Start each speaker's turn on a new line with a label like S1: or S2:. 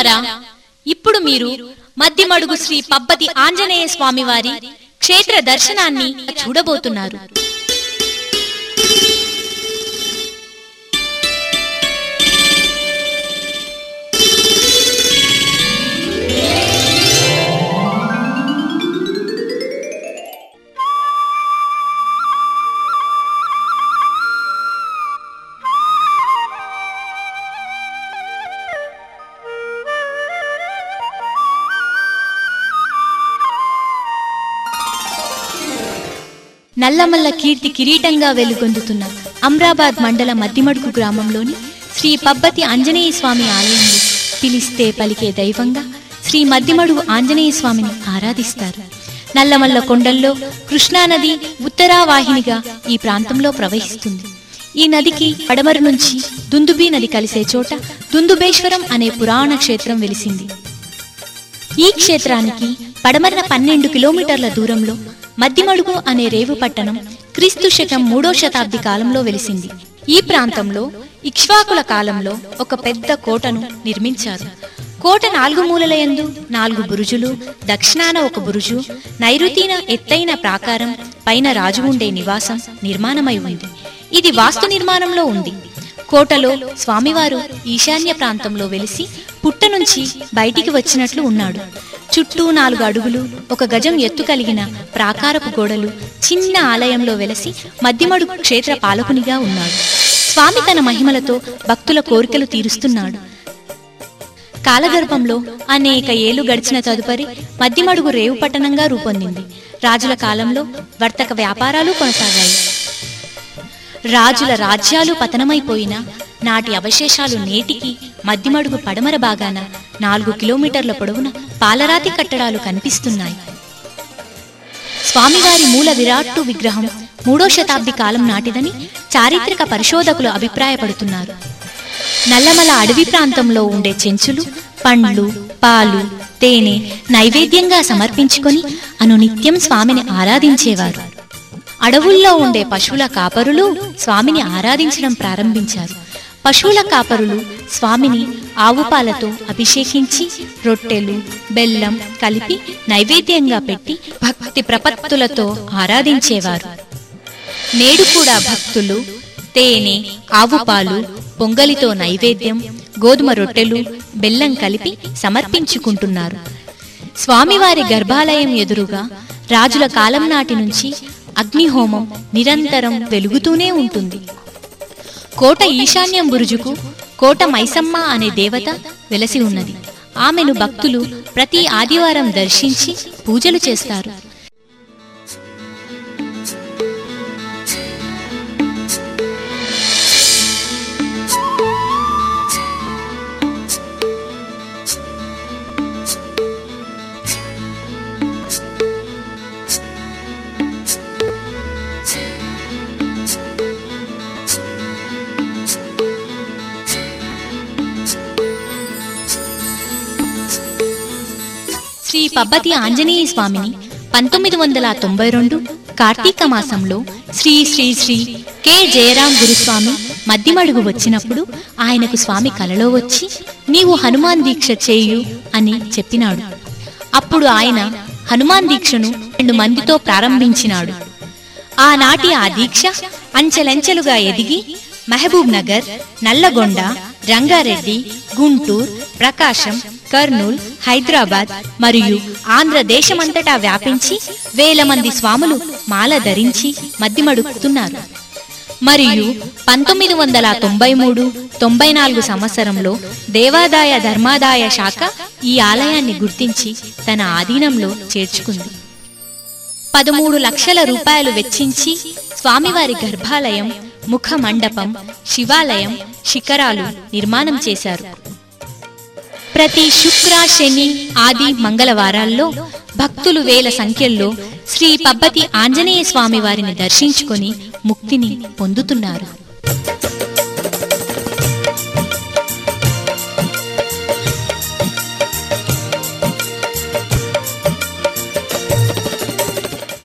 S1: భక్తులారా ఇప్పుడు మీరు మధ్యమడుగు శ్రీ పబ్బతి ఆంజనేయ స్వామి వారి క్షేత్ర దర్శనాన్ని చూడబోతున్నారు నల్లమల్ల కీర్తి కిరీటంగా వెలుగొందుతున్న అమ్రాబాద్ మండల మద్దిమడుగు గ్రామంలోని శ్రీ పబ్బతి ఆంజనేయ స్వామి ఆలయంలో పిలిస్తే పలికే దైవంగా శ్రీ మద్దిమడుగు ఆంజనేయ స్వామిని ఆరాధిస్తారు నల్లమల్ల కొండల్లో కృష్ణానది ఉత్తరావాహినిగా ఈ ప్రాంతంలో ప్రవహిస్తుంది ఈ నదికి పడమరు నుంచి దుందుబి నది కలిసే చోట దుందుబేశ్వరం అనే పురాణ క్షేత్రం వెలిసింది ఈ క్షేత్రానికి పడమరన పన్నెండు కిలోమీటర్ల దూరంలో మద్దిమడుగు అనే రేవు పట్టణం క్రీస్తు శకం మూడో శతాబ్ది కాలంలో వెలిసింది ఈ ప్రాంతంలో ఇక్ష్వాకుల కాలంలో ఒక పెద్ద కోటను నిర్మించారు కోట నాలుగు మూలలయందు నాలుగు బురుజులు దక్షిణాన ఒక బురుజు నైరుతీన ఎత్తైన ప్రాకారం పైన రాజు ఉండే నివాసం నిర్మాణమై ఉంది ఇది వాస్తు నిర్మాణంలో ఉంది కోటలో స్వామివారు ఈశాన్య ప్రాంతంలో వెలిసి పుట్ట నుంచి బయటికి వచ్చినట్లు ఉన్నాడు చుట్టూ నాలుగు అడుగులు ఒక గజం ఎత్తు కలిగిన ప్రాకారపు గోడలు చిన్న ఆలయంలో వెలసి మధ్యమడుగు క్షేత్ర పాలకునిగా ఉన్నాడు స్వామి తన మహిమలతో భక్తుల కోరికలు తీరుస్తున్నాడు కాలగర్భంలో అనేక ఏళ్లు గడిచిన తదుపరి మధ్యమడుగు రేవు పట్టణంగా రూపొందింది రాజుల కాలంలో వర్తక వ్యాపారాలు కొనసాగాయి రాజుల రాజ్యాలు పతనమైపోయినా నాటి అవశేషాలు నేటికి మధ్యమడుగు పడమర భాగాన నాలుగు కిలోమీటర్ల పొడవున పాలరాతి కట్టడాలు కనిపిస్తున్నాయి స్వామివారి మూల విరాట్టు విగ్రహం మూడో శతాబ్ది కాలం నాటిదని చారిత్రక పరిశోధకులు అభిప్రాయపడుతున్నారు నల్లమల అడవి ప్రాంతంలో ఉండే చెంచులు పండ్లు పాలు తేనె నైవేద్యంగా సమర్పించుకొని అనునిత్యం స్వామిని ఆరాధించేవారు అడవుల్లో ఉండే పశువుల కాపరులు స్వామిని ఆరాధించడం ప్రారంభించారు పశువుల కాపరులు స్వామిని ఆవు పాలతో అభిషేకించి రొట్టెలు బెల్లం కలిపి నైవేద్యంగా పెట్టి భక్తి ప్రపత్తులతో ఆరాధించేవారు నేడు కూడా భక్తులు తేనె ఆవు పాలు పొంగలితో నైవేద్యం గోధుమ రొట్టెలు బెల్లం కలిపి సమర్పించుకుంటున్నారు స్వామివారి గర్భాలయం ఎదురుగా రాజుల కాలం నాటి నుంచి అగ్నిహోమం నిరంతరం వెలుగుతూనే ఉంటుంది కోట ఈశాన్యం బురుజుకు కోట మైసమ్మ అనే దేవత వెలసి ఉన్నది ఆమెను భక్తులు ప్రతి ఆదివారం దర్శించి పూజలు చేస్తారు శ్రీ పబ్బతి ఆంజనేయ స్వామిని పంతొమ్మిది వందల తొంభై రెండు కార్తీక మాసంలో శ్రీ శ్రీ శ్రీ కె జయరాం గురుస్వామి మధ్యమడుగు వచ్చినప్పుడు ఆయనకు స్వామి కలలో వచ్చి నీవు హనుమాన్ దీక్ష చేయు అని చెప్పినాడు అప్పుడు ఆయన హనుమాన్ దీక్షను రెండు మందితో ప్రారంభించినాడు ఆనాటి ఆ దీక్ష అంచెలంచెలుగా ఎదిగి మహబూబ్ నగర్ నల్లగొండ రంగారెడ్డి గుంటూరు ప్రకాశం కర్నూల్ హైదరాబాద్ మరియు ఆంధ్రదేశమంతటా వ్యాపించి వేల మంది స్వాములు మాల ధరించి మద్దిమడుకుతున్నారు మరియు పంతొమ్మిది వందల తొంభై మూడు తొంభై నాలుగు సంవత్సరంలో దేవాదాయ ధర్మాదాయ శాఖ ఈ ఆలయాన్ని గుర్తించి తన ఆధీనంలో చేర్చుకుంది పదమూడు లక్షల రూపాయలు వెచ్చించి స్వామివారి గర్భాలయం ముఖ మండపం శివాలయం శిఖరాలు నిర్మాణం చేశారు ప్రతి శుక్ర శని ఆది మంగళవారాల్లో భక్తులు వేల సంఖ్యల్లో శ్రీ పబ్బతి ఆంజనేయ స్వామి వారిని దర్శించుకొని ముక్తిని పొందుతున్నారు